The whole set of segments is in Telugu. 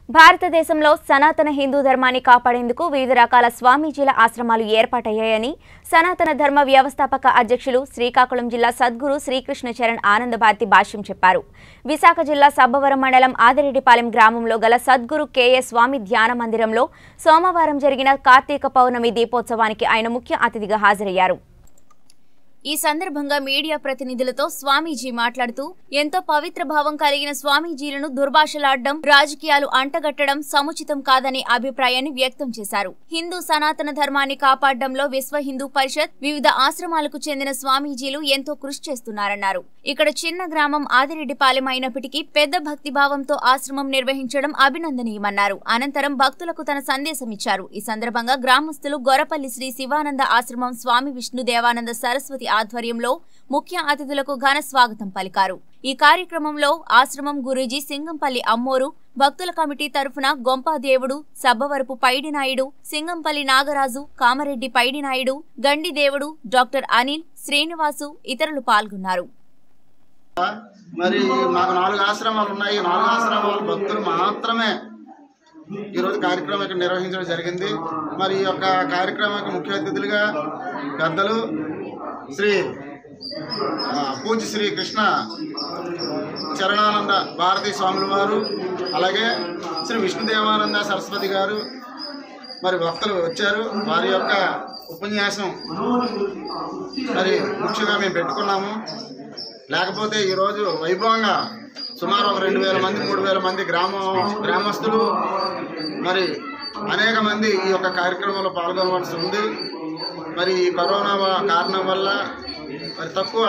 భారతదేశంలో సనాతన హిందూ ధర్మాన్ని కాపాడేందుకు వివిధ రకాల స్వామీజీల ఆశ్రమాలు ఏర్పాటయ్యాయని సనాతన ధర్మ వ్యవస్థాపక అధ్యక్షులు శ్రీకాకుళం జిల్లా సద్గురు శ్రీకృష్ణ చరణ్ ఆనందభారతి భాష్యం చెప్పారు విశాఖ జిల్లా సబ్బవరం మండలం ఆదిరెడ్డిపాలెం గ్రామంలో గల సద్గురు కేఏ స్వామి ధ్యాన మందిరంలో సోమవారం జరిగిన కార్తీక పౌర్ణమి దీపోత్సవానికి ఆయన ముఖ్య అతిథిగా హాజరయ్యారు ఈ సందర్భంగా మీడియా ప్రతినిధులతో స్వామీజీ మాట్లాడుతూ ఎంతో పవిత్ర భావం కలిగిన స్వామీజీలను దుర్భాషలాడడం రాజకీయాలు అంటగట్టడం సముచితం కాదనే అభిప్రాయాన్ని వ్యక్తం చేశారు హిందూ సనాతన ధర్మాన్ని కాపాడడంలో విశ్వ హిందూ పరిషత్ వివిధ ఆశ్రమాలకు చెందిన స్వామీజీలు ఎంతో కృషి చేస్తున్నారన్నారు ఇక్కడ చిన్న గ్రామం ఆదిరెడ్డిపాలెం అయినప్పటికీ పెద్ద భక్తి భావంతో ఆశ్రమం నిర్వహించడం అభినందనీయమన్నారు అనంతరం భక్తులకు తన సందేశం ఇచ్చారు ఈ సందర్భంగా గ్రామస్తులు గొరపల్లి శ్రీ శివానంద ఆశ్రమం స్వామి విష్ణు దేవానంద సరస్వతి ఆధ్వర్యంలో ముఖ్య అతిథులకు ఘన స్వాగతం పలికారు ఈ కార్యక్రమంలో ఆశ్రమం గురూజీ సింగంపల్లి అమ్మోరు భక్తుల కమిటీ తరఫున గొంపాదేవుడు సబ్బవరపు పైడినాయుడు సింగంపల్లి నాగరాజు కామరెడ్డి పైడినాయుడు గండి దేవుడు డాక్టర్ అనిల్ శ్రీనివాసు ఇతరులు పాల్గొన్నారు మరి మాకు నాలుగు ఆశ్రమాలు ఉన్నాయి ఈ నాలుగు ఆశ్రమాల భక్తులు మాత్రమే ఈరోజు కార్యక్రమం ఇక్కడ నిర్వహించడం జరిగింది మరి ఈ యొక్క కార్యక్రమానికి ముఖ్య అతిథులుగా పెద్దలు శ్రీ ఆ, పూజ్య శ్రీ కృష్ణ చరణానంద భారతీ స్వాముల వారు అలాగే శ్రీ విష్ణుదేవానంద సరస్వతి గారు మరి భక్తులు వచ్చారు వారి యొక్క ఉపన్యాసం మరి ముఖ్యంగా మేము పెట్టుకున్నాము లేకపోతే ఈరోజు వైభవంగా సుమారు ఒక రెండు వేల మంది మూడు వేల మంది గ్రామ గ్రామస్తులు మరి అనేక మంది ఈ యొక్క కార్యక్రమంలో పాల్గొనవలసి ఉంది మరి ఈ కరోనా వ- కారణం వల్ల మరి తక్కువ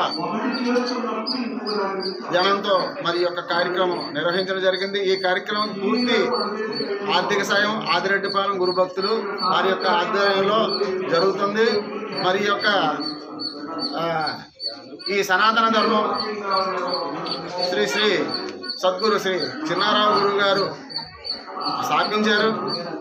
జనంతో మరి ఈ యొక్క కార్యక్రమం నిర్వహించడం జరిగింది ఈ కార్యక్రమం పూర్తి ఆర్థిక సాయం ఆదిరెడ్డిపాలెం గురు భక్తులు వారి యొక్క ఆధ్వర్యంలో జరుగుతుంది మరి ఈ యొక్క ఆ, ఈ సనాతన ధర్మం శ్రీ శ్రీ సద్గురు శ్రీ చిన్నారావు గురువు గారు స్థాపించారు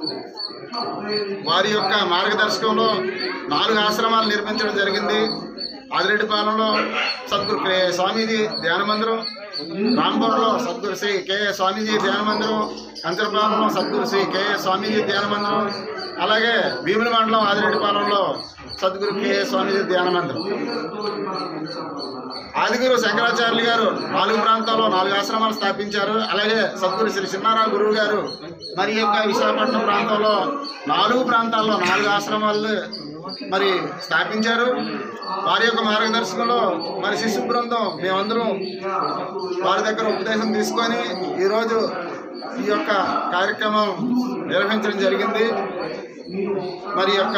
వారి యొక్క మార్గదర్శకంలో నాలుగు ఆశ్రమాలు నిర్మించడం జరిగింది ఆదిరెడ్డిపాలెంలో సద్గురు కే స్వామీజీ ధ్యాన మందిరం రాంపురంలో సద్గురు శ్రీ కే స్వామీజీ ధ్యాన మందిరం కంచరపాలెంలో సద్గురు శ్రీ కే స్వామీజీ ధ్యాన మందిరం అలాగే భీముల మండలం ఆదిరెడ్డిపాలెంలో సద్గురు కే స్వామీజీ ధ్యాన మందిరం ఆదిగురు శంకరాచార్యులు గారు నాలుగు ప్రాంతాల్లో నాలుగు ఆశ్రమాలు స్థాపించారు అలాగే సద్గురు శ్రీ చిన్నారావు గురువు గారు మరి యొక్క విశాఖపట్నం ప్రాంతంలో నాలుగు ప్రాంతాల్లో నాలుగు ఆశ్రమాలు మరి స్థాపించారు వారి యొక్క మార్గదర్శకంలో మరి శిశు బృందం మేమందరం వారి దగ్గర ఉపదేశం తీసుకొని ఈరోజు ఈ యొక్క కార్యక్రమం నిర్వహించడం జరిగింది మరి యొక్క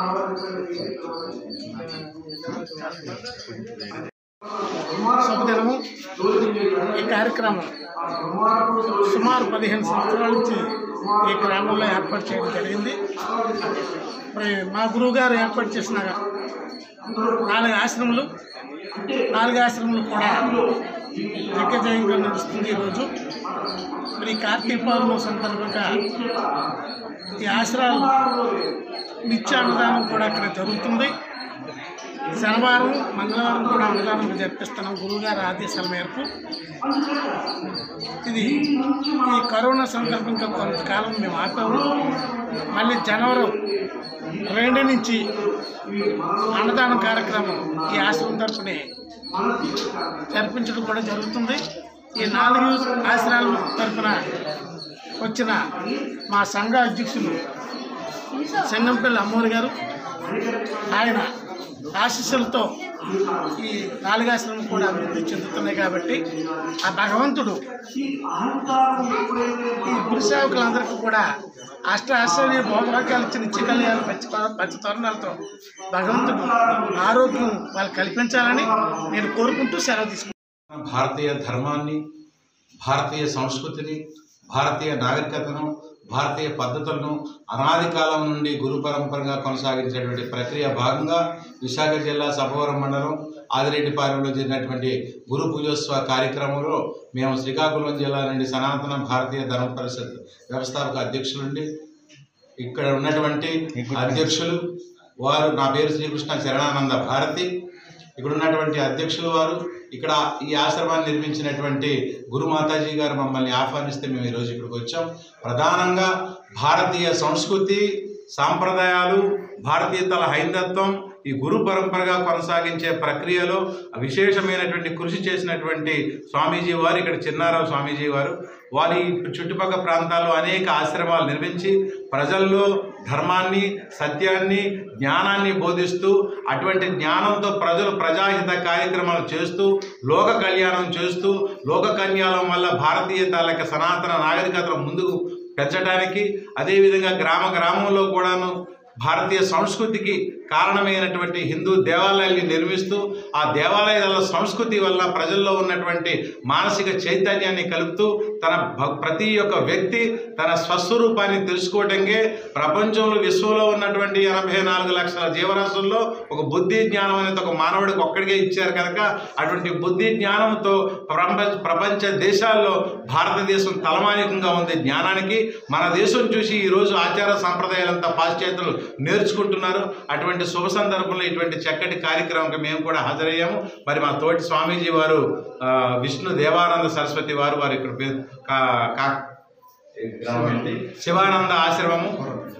శుభదినము ఈ కార్యక్రమం సుమారు పదిహేను సంవత్సరాల నుంచి ఈ గ్రామంలో ఏర్పాటు చేయడం జరిగింది మరి మా గురువు గారు ఏర్పాటు చేసిన నాలుగు ఆశ్రమాలు నాలుగు ఆశ్రమాలు కూడా దిగ్గజయంగా నడుస్తుంది ఈరోజు మరి ఈ కార్తీక పౌర్ణమి సందర్భంగా ఈ ఆశ్రమాలు నిత్య అన్నదానం కూడా అక్కడ జరుగుతుంది శనివారం మంగళవారం కూడా అన్నదానం జరిపిస్తున్నాం గురువుగారి ఆదేశాల మేరకు ఇది ఈ కరోనా సందర్భంగా కొంతకాలం మేము ఆపాము మళ్ళీ జనవరి రెండు నుంచి అన్నదానం కార్యక్రమం ఈ ఆశ్రమం తరపునే జరిపించడం కూడా జరుగుతుంది ఈ నాలుగు ఆశ్రమాల తరపున వచ్చిన మా సంఘ అధ్యక్షులు సంగంపల్లి అమ్మోరు గారు ఆయన ఆశీస్సులతో ఈ నాలుగాశ్రమం కూడా అభివృద్ధి చెందుతున్నాయి కాబట్టి ఆ భగవంతుడు ఈ గురు సేవకులందరికీ కూడా అష్ట ఆశ్చర్య భోగవాక్యాలు ఇచ్చిన నిత్య కళ్యాణాలు పంచ పంచతరుణాలతో భగవంతుడు ఆరోగ్యం వాళ్ళు కల్పించాలని నేను కోరుకుంటూ సెలవు తీసుకుంటాను భారతీయ ధర్మాన్ని భారతీయ సంస్కృతిని భారతీయ నాగరికతను భారతీయ పద్ధతులను అనాది కాలం నుండి గురు పరంపరగా కొనసాగించేటువంటి ప్రక్రియ భాగంగా విశాఖ జిల్లా సభవరం మండలం ఆదిరెడ్డిపాలెంలో జరిగినటువంటి గురు పూజోత్సవ కార్యక్రమంలో మేము శ్రీకాకుళం జిల్లా నుండి సనాతన భారతీయ ధర్మ పరిషత్ వ్యవస్థాపక అధ్యక్షులుండి ఇక్కడ ఉన్నటువంటి అధ్యక్షులు వారు నా పేరు శ్రీకృష్ణ చరణానంద భారతి ఇక్కడ ఉన్నటువంటి అధ్యక్షులు వారు ఇక్కడ ఈ ఆశ్రమాన్ని నిర్మించినటువంటి గురు మాతాజీ గారు మమ్మల్ని ఆహ్వానిస్తే మేము ఈరోజు ఇక్కడికి వచ్చాం ప్రధానంగా భారతీయ సంస్కృతి సాంప్రదాయాలు భారతీయతల హైందత్వం ఈ గురు పరంపరగా కొనసాగించే ప్రక్రియలో విశేషమైనటువంటి కృషి చేసినటువంటి స్వామీజీ వారు ఇక్కడ చిన్నారావు స్వామీజీ వారు వారి చుట్టుపక్కల ప్రాంతాల్లో అనేక ఆశ్రమాలు నిర్మించి ప్రజల్లో ధర్మాన్ని సత్యాన్ని జ్ఞానాన్ని బోధిస్తూ అటువంటి జ్ఞానంతో ప్రజలు ప్రజాహిత కార్యక్రమాలు చేస్తూ లోక కళ్యాణం చేస్తూ లోక కళ్యాణం వల్ల భారతీయతలకి సనాతన నాగరికతను ముందుకు పెంచడానికి అదేవిధంగా గ్రామ గ్రామంలో కూడాను భారతీయ సంస్కృతికి కారణమైనటువంటి హిందూ దేవాలయాల్ని నిర్మిస్తూ ఆ దేవాలయాల సంస్కృతి వల్ల ప్రజల్లో ఉన్నటువంటి మానసిక చైతన్యాన్ని కలుపుతూ తన భ- ప్రతి ఒక్క వ్యక్తి తన స్వస్వరూపాన్ని తెలుసుకోవటంకే ప్రపంచంలో విశ్వంలో ఉన్నటువంటి ఎనభై నాలుగు లక్షల జీవరాశుల్లో ఒక బుద్ధి జ్ఞానం అనేది ఒక మానవుడికి ఒక్కడికే ఇచ్చారు కనుక అటువంటి బుద్ధి జ్ఞానంతో ప్రపంచ ప్రపంచ దేశాల్లో భారతదేశం తలమానికంగా ఉంది జ్ఞానానికి మన దేశం చూసి ఈరోజు ఆచార సంప్రదాయాలంతా పాశ్చాత్యులు నేర్చుకుంటున్నారు అటువంటి శుభ సందర్భంలో ఇటువంటి చక్కటి కార్యక్రమంకి మేము కూడా హాజరయ్యాము మరి మా తోటి స్వామీజీ వారు ఆ, విష్ణు దేవానంద సరస్వతి వారు వారు ఇక్కడ పేరు కా- కా- ఏ గ్రామం ఏంటి? శివానంద ఆశ్రమము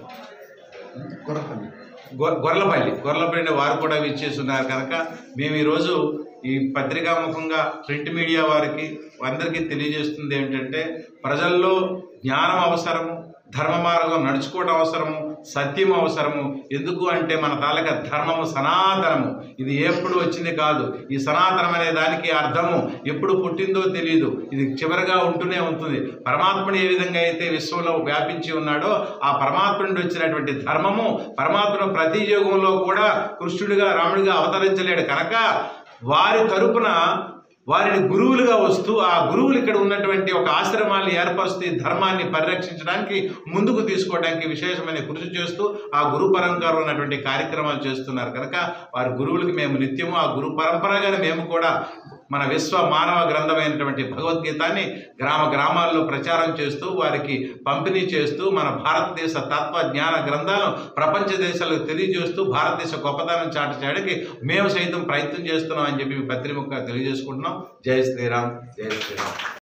గొ- గొర్లపల్లి గొర్లపల్లి వారు కూడా విచ్చేస్తున్నారు కనుక మేము ఈరోజు ఈ పత్రికాముఖంగా ప్రింట్ మీడియా వారికి అందరికీ తెలియజేస్తుంది ఏమిటంటే ప్రజల్లో జ్ఞానం అవసరము ధర్మ మార్గం నడుచుకోవడం అవసరము సత్యం అవసరము ఎందుకు అంటే మన తాలూకా ధర్మము సనాతనము ఇది ఎప్పుడు వచ్చింది కాదు ఈ సనాతనం అనే దానికి అర్థము ఎప్పుడు పుట్టిందో తెలియదు ఇది చివరిగా ఉంటూనే ఉంటుంది పరమాత్ముడు ఏ విధంగా అయితే విశ్వంలో వ్యాపించి ఉన్నాడో ఆ పరమాత్మ నుండి వచ్చినటువంటి ధర్మము పరమాత్మను ప్రతి యుగంలో కూడా కృష్ణుడిగా రాముడిగా అవతరించలేడు కనుక వారి తరపున వారిని గురువులుగా వస్తూ ఆ గురువులు ఇక్కడ ఉన్నటువంటి ఒక ఆశ్రమాన్ని ఏర్పరుస్తూ ఈ ధర్మాన్ని పరిరక్షించడానికి ముందుకు తీసుకోవడానికి విశేషమైన కృషి చేస్తూ ఆ గురు పరంపర ఉన్నటువంటి కార్యక్రమాలు చేస్తున్నారు కనుక వారి గురువులకి మేము నిత్యము ఆ గురు పరంపరగానే మేము కూడా మన విశ్వ మానవ గ్రంథమైనటువంటి భగవద్గీతాన్ని గ్రామ గ్రామాల్లో ప్రచారం చేస్తూ వారికి పంపిణీ చేస్తూ మన భారతదేశ తత్వ జ్ఞాన గ్రంథాలను ప్రపంచ దేశాలకు తెలియజేస్తూ భారతదేశ గొప్పతనం చాటి చేయడానికి మేము సైతం ప్రయత్నం చేస్తున్నాం అని చెప్పి పత్రిముఖంగా తెలియజేసుకుంటున్నాం జై శ్రీరామ్ జై శ్రీరామ్